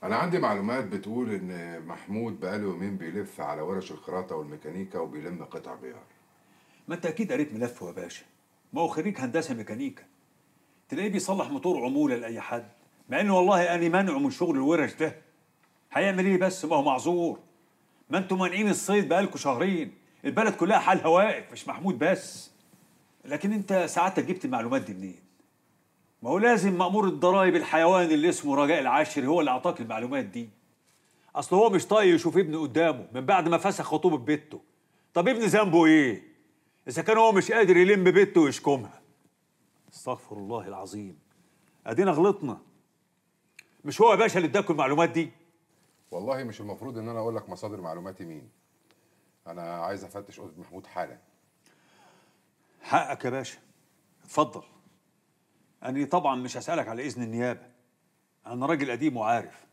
انا عندي معلومات بتقول ان محمود بقاله يومين بيلف على ورش الخراطه والميكانيكا وبيلم قطع غيار ما انت اكيد قريت ملفه يا باشا ما هو خريج هندسه ميكانيكا تلاقيه بيصلح موتور عموله لاي حد مع انه والله انا منعه من شغل الورش ده هيعمل ايه بس ما هو معذور ما انتوا مانعين الصيد بقالكوا شهرين البلد كلها حالها واقف مش محمود بس لكن انت ساعتك جبت المعلومات دي منين ما هو لازم مأمور الضرايب الحيوان اللي اسمه رجاء العاشر هو اللي اعطاك المعلومات دي اصل هو مش طايق يشوف ابنه قدامه من بعد ما فسخ خطوبه بنته طب ابن ذنبه ايه اذا كان هو مش قادر يلم بنته ويشكمها استغفر الله العظيم ادينا غلطنا مش هو يا باشا اللي اداكم المعلومات دي والله مش المفروض ان انا اقول لك مصادر معلوماتي مين انا عايز افتش اوضه محمود حالا حقك يا باشا اتفضل أنا طبعا مش هسألك على إذن النيابة أنا راجل قديم وعارف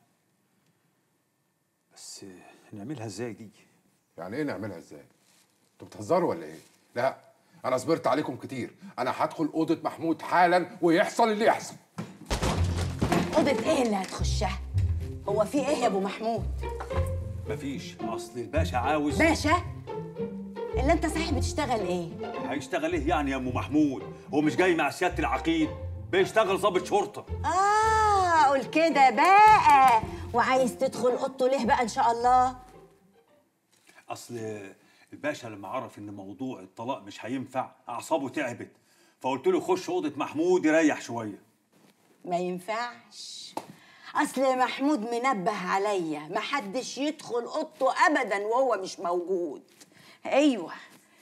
بس نعملها إزاي دي؟ يعني ايه نعملها ازاي انتوا بتهزروا ولا ايه لا انا صبرت عليكم كتير انا هدخل اوضه محمود حالا ويحصل اللي يحصل اوضه ايه اللي هتخشها هو في ايه يا ابو محمود مفيش أصل الباشا عاوز باشا اللي انت صحيح بتشتغل ايه هيشتغل إيه يعني يا أم محمود؟ هو مش جاي مع سيادة العقيد بيشتغل ضابط شرطة اه قول كده بقى وعايز تدخل اوضته ليه بقى ان شاء الله أصل الباشا لما عرف إن موضوع الطلاق مش هينفع أعصابه تعبت فقلت له خش أوضة محمود يريح شوية ما ينفعش اصل محمود منبه عليا محدش يدخل اوضته ابدا وهو مش موجود ايوه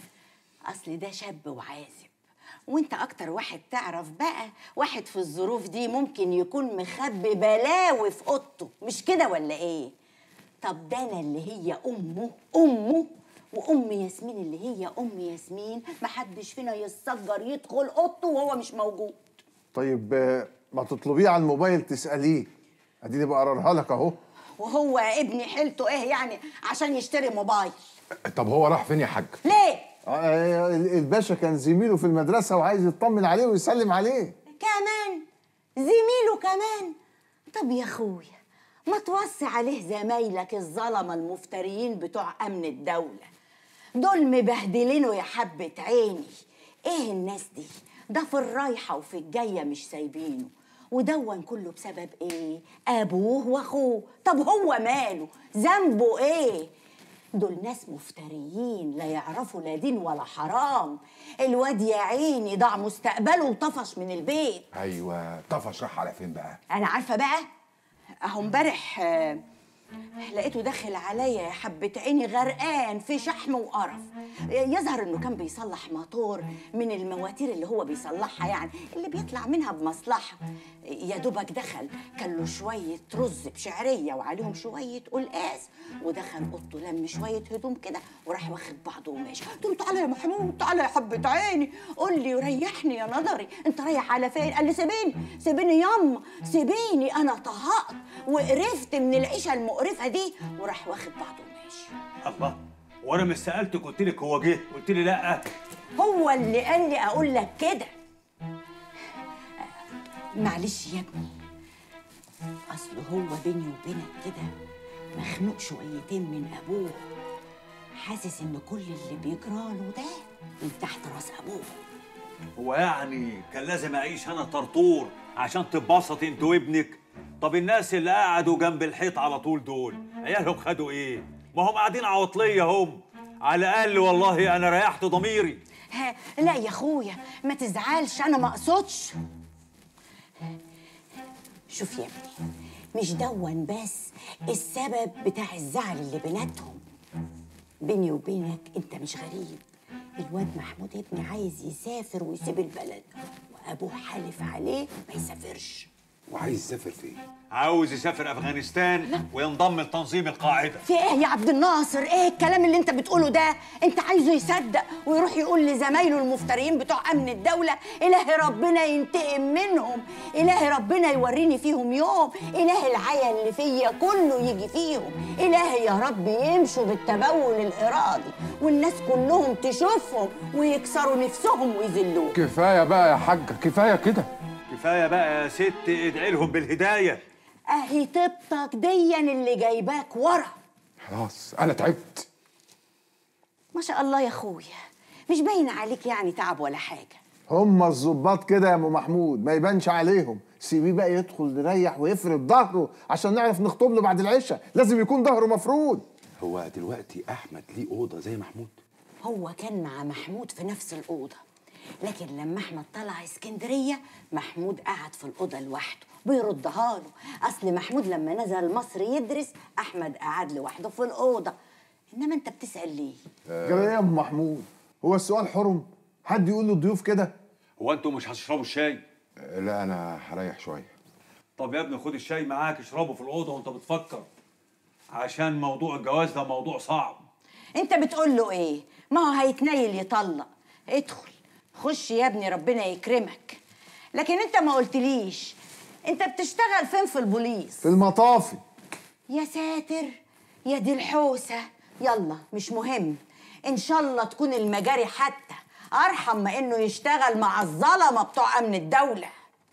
اصل ده شاب وعازب وانت اكتر واحد تعرف بقى واحد في الظروف دي ممكن يكون مخبي بلاوي في اوضته مش كده ولا ايه طب ده انا اللي هي امه امه وام ياسمين اللي هي ام ياسمين محدش فينا يتسجر يدخل اوضته وهو مش موجود طيب آه، ما تطلبيه على الموبايل تسأليه اديني بقررها لك اهو وهو ابني حيلته ايه يعني عشان يشتري موبايل طب هو راح فين يا حاج ليه آه، الباشا كان زميله في المدرسة وعايز يطمن عليه ويسلم عليه كمان زميله كمان طب يا اخويا ما توصي عليه زمايلك الظلمه المفتريين بتوع امن الدوله دول مبهدلينه يا حبه عيني ايه الناس دي ده في الرايحه وفي الجايه مش سايبينه ودون كله بسبب ايه ابوه واخوه طب هو ماله ذنبه ايه دول ناس مفتريين لا يعرفوا لا دين ولا حرام الواد يا عيني ضاع مستقبله وطفش من البيت ايوه طفش راح على فين بقى انا عارفه بقى اهو امبارح آه، لقيته داخل عليا يا حبة عيني غرقان في شحم وقرف يظهر انه كان بيصلح موتور من المواتير اللي هو بيصلحها يعني اللي بيطلع منها بمصلحة يا دوبك دخل كان له شوية رز بشعرية وعليهم شوية قلقاس ودخل اوضته لم شوية هدوم كده وراح واخد بعضه وماشي قلت له تعالى يا محمود تعالى يا حبة عيني قول لي وريحني يا نظري انت رايح على فين قال لي سيبيني سيبيني ياما سيبيني انا طهقت وقرفت من العيشة المقرفة دي وراح واخد بعضه وماشي الله وأنا مش سألتك قلت لك هو جه قلت لي لأ هو اللي قال لي اقول لك كده معلش يا ابني اصل هو بيني وبينك كده مخنوق شويتين من ابوه حاسس ان كل اللي بيجراله ده من تحت راس ابوه هو يعني كان لازم اعيش انا طرطور عشان تتبسط انت وابنك طب الناس اللي قعدوا جنب الحيط على طول دول عيالهم خدوا ايه ما هم قاعدين عواطليه هم على الاقل والله انا ريحت ضميري ها لا يا اخويا ما تزعلش انا ما اقصدش شوف يا ابني مش دون بس السبب بتاع الزعل اللي بيناتهم بيني وبينك انت مش غريب الواد محمود ابني عايز يسافر ويسيب البلد وابوه حالف عليه ما يسافرش وعايز يسافر فين عاوز يسافر افغانستان وينضم لتنظيم القاعده في ايه يا عبد الناصر ايه الكلام اللي انت بتقوله ده انت عايزه يصدق ويروح يقول لزمايله المفترين بتوع امن الدوله الهي ربنا ينتقم منهم الهي ربنا يوريني فيهم يوم الهي العيا اللي فيا كله يجي فيهم الهي يا رب يمشوا بالتبول الارادي والناس كلهم تشوفهم ويكسروا نفسهم ويذلوهم كفايه بقى يا حاج كفايه كده كفايه بقى يا ست ادعي لهم بالهدايه اهي طيبتك ديا اللي جايباك ورا خلاص انا تعبت ما شاء الله يا اخويا مش باين عليك يعني تعب ولا حاجه هم الظباط كده يا ام محمود ما يبانش عليهم سيبيه بقى يدخل يريح ويفرد ظهره عشان نعرف نخطب له بعد العشاء لازم يكون ظهره مفرود هو دلوقتي احمد ليه اوضه زي محمود هو كان مع محمود في نفس الأوضة لكن لما أحمد طلع اسكندرية محمود قعد في الأوضة لوحده بيردها له أصل محمود لما نزل مصر يدرس أحمد قعد لوحده في الأوضة إنما أنت بتسأل ليه؟ جرى ايه يا ام محمود هو السؤال حرم حد يقول للضيوف كده هو انتوا مش هتشربوا الشاي آه، لا انا هريح شويه طب يا ابني خد الشاي معاك اشربه في الاوضه وانت بتفكر عشان موضوع الجواز ده موضوع صعب أنت بتقول له إيه؟ ما هو هيتنيل يطلق ادخل خش يا ابني ربنا يكرمك لكن أنت ما قلتليش أنت بتشتغل فين في البوليس؟ في المطافي يا ساتر يا دي الحوسة يلا مش مهم إن شاء الله تكون المجاري حتى أرحم ما إنه يشتغل مع الظلمة بتوع أمن الدولة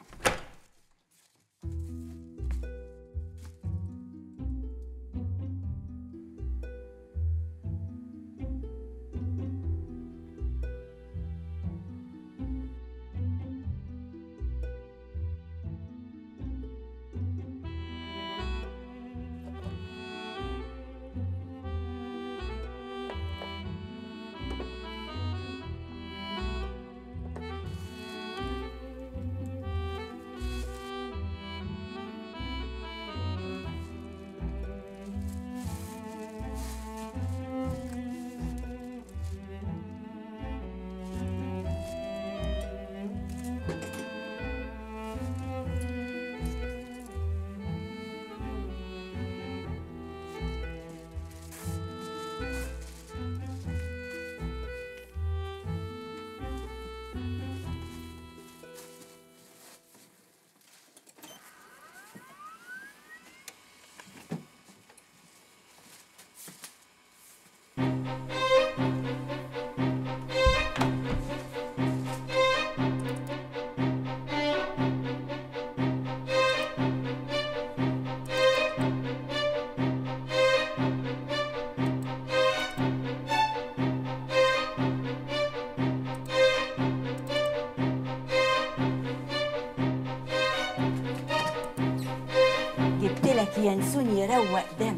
جبت لك ينسون يروق دم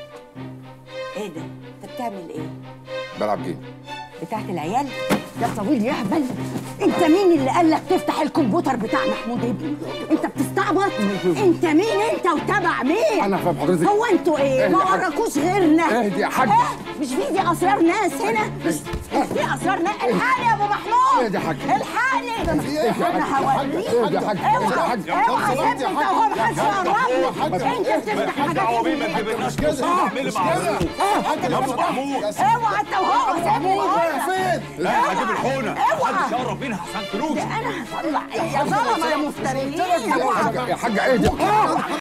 ايه ده انت بتعمل ايه بلعب جيم بتاعت العيال يا طويل يهبل انت مين اللي قال لك تفتح الكمبيوتر بتاع محمود ابني انت بتستعبط انت مين انت وتبع مين أنا فاهم حضرتك. هو انتوا ايه اهدي ما يا حاج. وراكوش غيرنا اهدي يا حاج. إيه؟ مش في دي اسرار ناس هنا مش مش في اسرار ناس الحقني يا ابو محمود اهدي يا حاج. الحقني انا هوريك اهدي يا حاج اهدي يا حاج اوعى سيبني انت وهو محدش يقرب انت بتفتح حاجات دعوه بيه ما تجيبلناش قصه اعملي معروف يا ابو محمود اوعى انت وهو سيبني لا هجيب الحونه اوعى. محدش يقرب منها عشان تروح ده انا هطلع يا ظلمه يا مفتريين يا حاج يا حاج اهدي